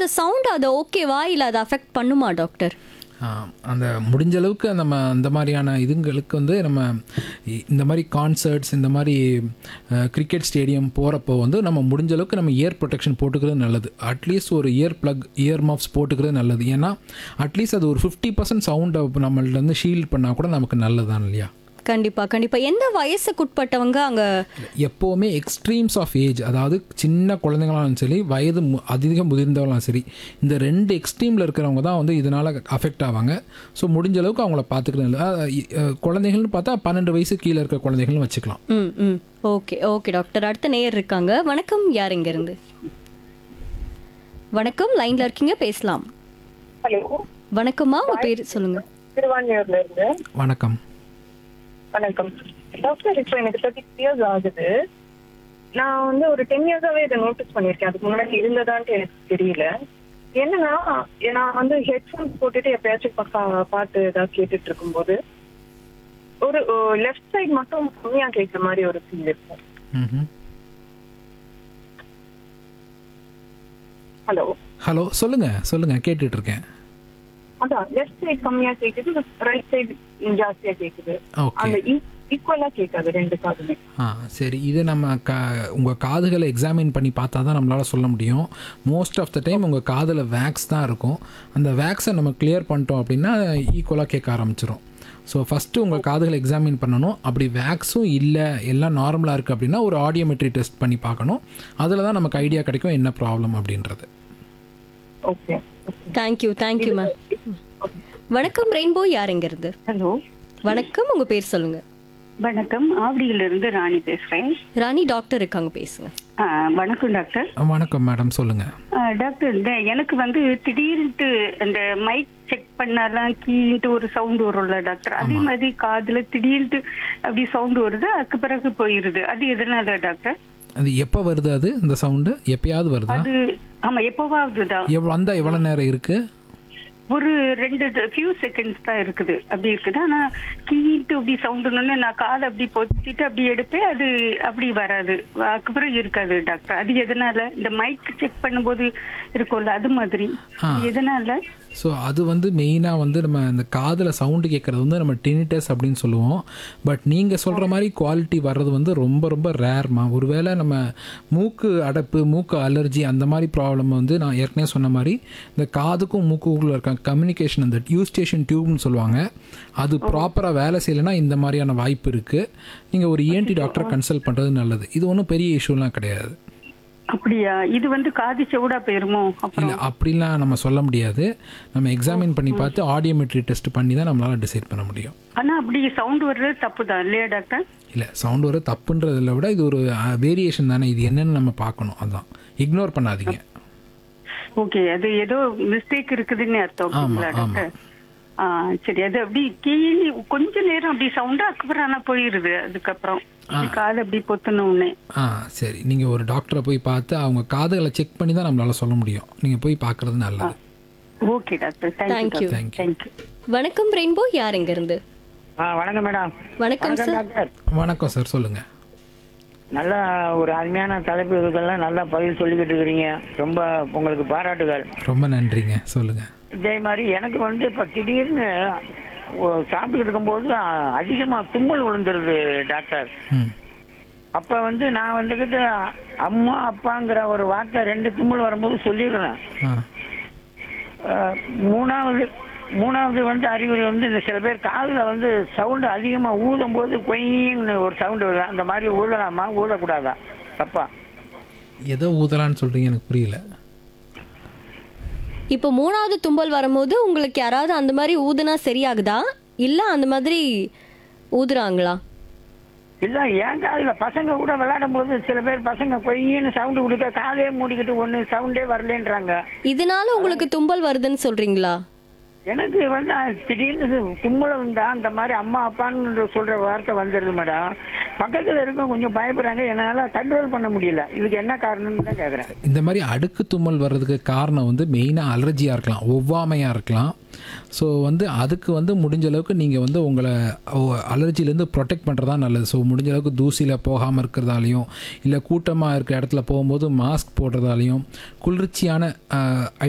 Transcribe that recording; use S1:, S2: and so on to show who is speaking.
S1: Sound அது ஓகேவா இல்லை அதை அஃபெக்ட் பண்ணுமா டாக்டர்
S2: ஆஹ் அந்த முடிஞ்ச அளவுக்கு நம்ம அந்த மாதிரியான இதுங்களுக்கு வந்து நம்ம இ- இந்த மாதிரி கான்சர்ட்ஸ் இந்த மாதிரி கிரிக்கெட் ஸ்டேடியம் போகிறப்போ வந்து நம்ம முடிஞ்ச அளவுக்கு நம்ம இயர் ப்ரொடெக்ஷன் போட்டுக்கிறது நல்லது அட்லீஸ்ட் ஒரு இயர் ப்ளக் இயர் மஃப்ஸ் போட்டுக்கிறது நல்லது ஏன்னா அட்லீஸ்ட் அது ஒரு ஃபிஃப்டி பர்சன்ட் சவுண்டை நம்மள்ட்ட வந்து ஷீல்ட் பண்ணால் கூட நமக்கு நல்லதுதான் இல்லையா
S1: கண்டிப்பா கண்டிப்பா எந்த வயசுக்குட்பட்டவங்க அங்க
S2: எப்போவுமே எக்ஸ்ட்ரீம்ஸ் ஆஃப் ஏஜ் அதாவது சின்ன குழந்தைங்களாலும் சரி வயது மு- அதிக முதிர்ந்தவங்களாலும் சரி இந்த ரெண்டு எக்ஸ்ட்ரீமில் இருக்கிறவங்க தான் வந்து இதனால் அஃபெக்ட் ஆவாங்க ஸோ முடிஞ்ச அளவுக்கு அவங்கள பார்த்துக்கிறது நல்லது. அஹ் இ- அஹ் குழந்தைகள்னு பார்த்தா பன்னெண்டு வயசு கீழே இருக்கிற குழந்தைகள்னு வச்சுக்கலாம்
S1: ம் ம் ஓகே ஓகே டாக்டர் அடுத்த நேயர் இருக்காங்க வணக்கம் யார் இங்க இருந்து வணக்கம் லைன்ல இருக்கீங்க பேசலாம்
S3: ஹலோ
S1: வணக்கம்மா உங்க பேர் சொல்லுங்க
S3: திருவான்மையூர்ல இருந்து
S2: வணக்கம்
S3: வணக்கம் டாக்டர் இப்போ எனக்கு தேர்ட்டி இயர்ஸ் ஆகுது நான் வந்து ஒரு டென் இயர்ஸாவே இதை நோட்டீஸ் பண்ணியிருக்கேன் அதுக்கு முன்னாடி இருந்ததான்ட்டு எனக்கு தெரியல என்னன்னா நான் வந்து ஹெட்ஃபோன்ஸ் போட்டுட்டு எப்பயாச்சும் பக்கா பாட்டு ஏதாவது கேட்டுட்டு இருக்கும்போது ஒரு லெஃப்ட் சைடு மட்டும் கம்மியா கேட்குற மாதிரி ஒரு ஃபீல் இருக்கும்
S2: ம்ஹும்.
S3: ஹலோ
S2: ஹலோ சொல்லுங்கள் சொல்லுங்கள் கேட்டுட்ருக்கேன்
S3: அதான் லெஃப்ட் சைடு கம்மியா கேக்குது ரைட் சைடு ஜாஸ்தியா கேக்குது
S2: ஓகே
S3: அந்த ஈக்குவலா கேட்காது ரெண்டு காதுமே
S2: ஆ சரி இது நம்ம க உங்கள் காதுகளை எக்ஸாமின் பண்ணி பார்த்தா தான் நம்மளால் சொல்ல முடியும் மோஸ்ட் ஆஃப் த டைம் உங்கள் காதில் வேக்ஸ் தான் இருக்கும் அந்த வேக்ஸை நம்ம கிளியர் பண்ணிட்டோம் அப்படின்னா ஈக்குவலாக கேட்க ஆரம்பிச்சிரும் ஸோ ஃபஸ்ட்டு உங்கள் காதுகளை எக்ஸாமின் பண்ணணும் அப்படி வேக்ஸும் இல்லை எல்லாம் நார்மலாக இருக்குது அப்படின்னா ஒரு ஆடியோமெட்ரி டெஸ்ட் பண்ணி பார்க்கணும் அதில் தான் நமக்கு ஐடியா கிடைக்கும் என்ன ப்ராப்ளம் அப்படின்றது
S3: ஓகே
S1: தேங்க்யூ தேங்க்யூ மேம் வணக்கம் ரெயின்போ யார் இங்க இருந்து
S4: ஹலோ
S1: வணக்கம் உங்க பேர் சொல்லுங்க
S4: வணக்கம் ஆவடியிலிருந்து ராணி பேசுறேன்
S1: ராணி டாக்டர் இருக்காங்க பேசுங்க
S4: ஆ, வணக்கம் டாக்டர்
S2: வணக்கம் மேடம் சொல்லுங்கள்
S4: ஆ, டாக்டர் இந்த எனக்கு வந்து திடீர்னு இந்த மைக் செக் பண்ணாலாம் கீன்ட்டு ஒரு சவுண்ட் வரும்ல டாக்டர் அதே மாதிரி காதுல திடீர்னு அப்படி சவுண்ட் வருது அதுக்கு பிறகு போயிருது அது எதனால டாக்டர்
S2: அது எப்போ வருது அது இந்த சவுண்டு எப்பயாவது வருதா
S4: அது ஆமா எப்பவாவது தான்
S2: எவ்வளோ வந்தால் எவ்வளோ நேரம் இருக்குது
S4: ஒரு ரெண்டு ஃபியூ செகண்ட்ஸ் தான் இருக்குது அப்படி இருக்குது ஆனா கீட்டு அப்படி சவுண்டுன்னு நான் காதை அப்படி பொத்திட்டு அப்படி எடுப்பேன் அது அப்படி வராது அதுக்கப்புறம் இருக்காது டாக்டர் அது எதனால இந்த மைக் செக் பண்ணும்போது இருக்கும்ல அது மாதிரி
S2: ஆ.
S4: எதனால
S2: ஸோ அது வந்து மெயினாக வந்து நம்ம இந்த காதில் சவுண்டு கேட்குறது வந்து நம்ம டினிட்டஸ் அப்படின்னு சொல்லுவோம் பட் நீங்கள் சொல்கிற மாதிரி குவாலிட்டி வர்றது வந்து ரொம்ப ரொம்ப ரேர்மா ஒருவேளை நம்ம மூக்கு அடைப்பு மூக்கு அலர்ஜி அந்த மாதிரி ப்ராப்ளம் வந்து நான் ஏற்கனவே சொன்ன மாதிரி இந்த காதுக்கும் மூக்குக்குள்ள இருக்க கம்யூனிகேஷன் அந்த டியூஸ்டேஷன் டியூப்னு சொல்லுவாங்க அது ப்ராப்பராக வேலை செய்யலைன்னா இந்த மாதிரியான வாய்ப்பு இருக்குது நீங்கள் ஒரு இஎன்டி டாக்டரை கன்சல்ட் பண்ணுறது நல்லது இது ஒன்றும் பெரிய இஷ்யூலாம் கிடையாது
S4: அப்படியா இது வந்து காது செவுடா போயிருமோ அப்புறம்
S2: இல்லை அப்படிலாம் நம்ம சொல்ல முடியாது நம்ம எக்ஸாமின் பண்ணி பார்த்து ஆடியோமெட்ரி டெஸ்ட் பண்ணி தான் நம்மளால் டிசைட் பண்ண முடியும்
S4: ஆனா அப்படி சவுண்ட் வர்றது தப்பு தான் இல்லையா டாக்டர்
S2: இல்லை சவுண்ட் வர தப்புன்றதில் விட இது ஒரு வேரியேஷன் தானே இது என்னன்னு நம்ம பார்க்கணும் அதான் இக்னோர் பண்ணாதீங்க
S4: ஓகே அது ஏதோ மிஸ்டேக் இருக்குதுன்னு அர்த்தம்
S2: ஆமா,
S4: அப்படிங்களா
S2: ஆமா.
S4: டாக்டர் ஆ சரி அது அப்படி கீழே கொஞ்ச நேரம் அப்படி சவுண்டா அதுக்கப்புறம் ஆனா போயிருது அதுக்கப்புறம் அப்படி காது அப்படி பொத்துன உடனே
S2: ஆ சரி நீங்கள் ஒரு டாக்டரை போய் பார்த்து அவங்க காதுகளை செக் பண்ணி தான் நம்மளால் சொல்ல முடியும் நீங்கள் போய் பார்க்குறது நல்லது
S4: okay doctor
S1: Thank
S4: thank you
S1: you.
S2: Thank you.
S4: Thank you
S1: வணக்கம் ரெயின்போ யார் இங்க இருந்து
S5: ஆ வணக்கம் மேடம்
S1: வணக்கம் சார்
S5: டாக்டர்
S2: வணக்கம் சார் சொல்லுங்கள்
S5: நல்ல ஒரு அருமையான தலைப்பு இதுக்கெல்லாம் நல்லா பதில் சொல்லிக்கிட்டு இருக்கிறீங்க ரொம்ப உங்களுக்கு பாராட்டுகள்
S2: ரொம்ப நன்றிங்க சொல்லுங்கள்
S5: இதே மாதிரி எனக்கு வந்து இப்போ திடீர்னு ஒ- சாப்பிட்டுக்கிட்டு இருக்கும்போது அ- அதிகமா தும்மல் விழுந்துருது டாக்டர்
S2: ம்
S5: அப்ப வந்து நான் வந்துக்கிட்டு அம்மா அப்பாங்கிற ஒரு வார்த்தை ரெண்டு தும்மல் வரும்போது சொல்லிடுறேன்
S2: ஆ
S5: அஹ், மூணாவது மூணாவது வந்து அறிகுறி வந்து இந்த சில பேர் காதுல வந்து சவுண்டு அதிகமா ஊதும் போது கொயின்னு ஒரு சவுண்டு வருது அந்த மாதிரி ஊதலாமா ஊதக்கூடாதா தப்பா
S2: எதோ ஊதலான்னு சொல்கிறீங்க எனக்கு புரியல
S1: இப்போ மூணாவது தும்பல் வரும்போது உங்களுக்கு யாராவது அந்த மாதிரி ஊதுனா சரியாகுதா இல்ல அந்த மாதிரி ஊதுறாங்களா
S5: இல்ல என் காதுல பசங்க கூட விளையாடும் போது சில பேர் பசங்க கொய்யின்னு சவுண்டு கொடுக்க காதே மூடிக்கிட்டு ஒண்ணு சவுண்டே வரலன்றாங்க
S1: இதனால உங்களுக்கு தும்பல் வருதுன்னு சொல்றீங்களா
S5: எனக்கு வந்து திடீர்னு தும்மல வந்தா அந்த மாதிரி அம்மா அப்பான்னு சொல்ற வார்த்தை வந்துடுது மேடம் பக்கத்துல இருக்க கொஞ்சம் பயப்படுறாங்க என்னால கண்ட்ரோல் பண்ண முடியல இதுக்கு என்ன காரணம்னு தான் கேக்குறேன்
S2: இந்த மாதிரி அடுக்கு தும்மல் வர்றதுக்கு காரணம் வந்து மெயினாக அலர்ஜியாக இருக்கலாம் ஒவ்வாமையாக இருக்கலாம் ஸோ வந்து அதுக்கு வந்து முடிஞ்ச அளவுக்கு நீங்கள் வந்து உங்களை அலர்ஜிலேருந்து ப்ரொடெக்ட் பண்ணுறதா நல்லது ஸோ முடிஞ்ச அளவுக்கு தூசியில் போகாமல் இருக்கிறதாலையும் இல்லை கூட்டமாக இருக்கிற இடத்துல போகும்போது மாஸ்க் போடுறதாலையும் குளிர்ச்சியான